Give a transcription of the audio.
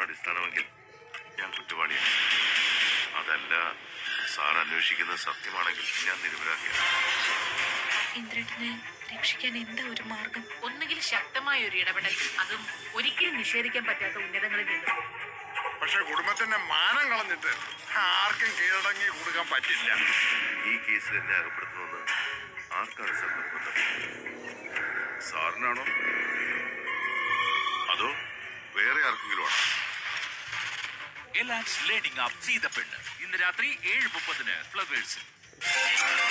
അടിസ്ഥാനമെങ്കിൽ ഞാൻ കുറ്റവാളിയാണ് അതല്ല സാർ അന്വേഷിക്കുന്നത് സത്യമാണെങ്കിൽ ഞാൻ നിരപരാധിയാണ് ഇന്ദ്രനെ രക്ഷിക്കാൻ എന്താ ഒരു മാർഗം ഒന്നുകിൽ ശക്തമായ ഒരു ഇടപെടൽ അതും ഒരിക്കലും നിഷേധിക്കാൻ പറ്റാത്ത ഉന്നതങ്ങളിൽ നിന്നും പക്ഷെ കുടുംബത്തിന്റെ മാനം കളഞ്ഞിട്ട് ആർക്കും കീഴടങ്ങി കൊടുക്കാൻ പറ്റില്ല ഈ കേസിൽ എന്നെ അകപ്പെടുത്തുന്നത് ആർക്കാണ് സാർ നിർബന്ധം സാറിനാണോ അതോ വേറെ ആർക്കെങ്കിലും ആണോ എലാൻസ് ലേണിംഗ് ആപ്പ് സീതപ്പെണ്ണ് ഇന്ന് രാത്രി ഏഴ് മുപ്പതിന് ഫ്ലവേഴ്സിൽ